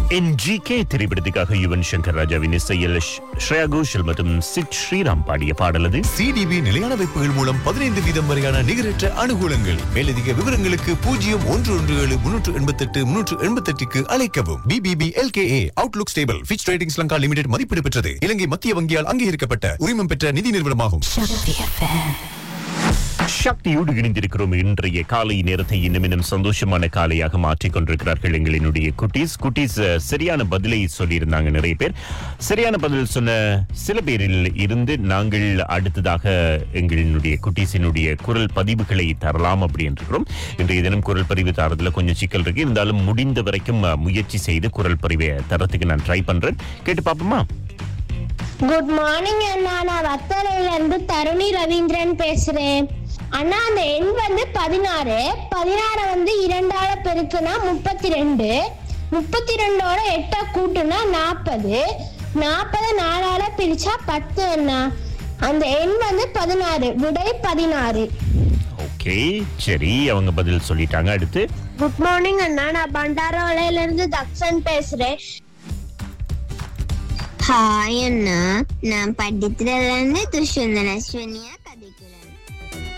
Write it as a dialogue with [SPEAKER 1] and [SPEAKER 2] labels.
[SPEAKER 1] N G K திரைப்படத்துக்காக யுவன் சங்கர் ராஜாவின் இசையில் ஷ்- ஸ்ரேயா கோஷல் மற்றும் சிட் ஸ்ரீராம் பாடிய பாடல் அது
[SPEAKER 2] சிடிபி நிலையான வைப்புகள் மூலம் பதினைந்து வீதம் வரையான நிகரற்ற அனுகூலங்கள் மேலதிக விவரங்களுக்கு பூஜ்ஜியம் ஒன்று ஒன்று ஏழு முன்னூற்று எண்பத்தெட்டு முன்னூற்று எண்பத்தெட்டுக்கு அழைக்கவும் B B B L K A outlook stable Fitch trading ஸ்லங்கா லிமிடெட் மதிப்பீடு பெற்றது இலங்கை மத்திய வங்கியால் அங்கீகரிக்கப்பட்ட உரிமம் பெற்ற நிதி நிறுவனமாகும்
[SPEAKER 1] சக்தியோடு இணைந்திருக்கிறோம் இன்றைய காலை நேரத்தை இன்னும் இன்னும் சந்தோஷமான காலையாக மாற்றிக் கொண்டிருக்கிறார்கள் எங்களினுடைய குட்டீஸ் குட்டீஸ் அஹ், சரியான பதிலை சொல்லியிருந்தாங்க நிறைய பேர் சரியான பதில் சொன்ன சில பேரில் இருந்து நாங்கள் அடுத்ததாக எங்களினுடைய குட்டீஸினுடைய குரல் பதிவுகளை தரலாம் அப்படி இருக்கிறோம் இன்றைய தினம் குரல் பதிவு தரதுல கொஞ்சம் சிக்கல் இருக்கு இருந்தாலும் முடிந்த வரைக்கும் அஹ், முயற்சி செய்து குரல் பதிவை தரத்துக்கு நான் ட்ரை பண்றேன் கேட்டு பாப்போமா
[SPEAKER 3] குட் மார்னிங் அண்ணா நான் வத்தலையில இருந்து தருணி ரவீந்திரன் பேசுறேன் அண்ணா அந்த எண் வந்து பதினாறு பதினாறு வந்து இரண்டால பெருக்குனா முப்பத்தி ரெண்டு முப்பத்தி ரெண்டோட எட்ட கூட்டுனா நாற்பது நாற்பது நாலால பிரிச்சா பத்து அண்ணா அந்த எண் வந்து பதினாறு விடை பதினாறு
[SPEAKER 1] ஓகே சரி அவங்க பதில் சொல்லிட்டாங்க அடுத்து
[SPEAKER 3] குட் மார்னிங் அண்ணா நான் பண்டாரவளையில இருந்து தக்ஷன் பேசுறேன்
[SPEAKER 4] ஹாய் அண்ணா நான் படிக்கிறதுல இருந்து துஷ்வந்தன் அஸ்வினியா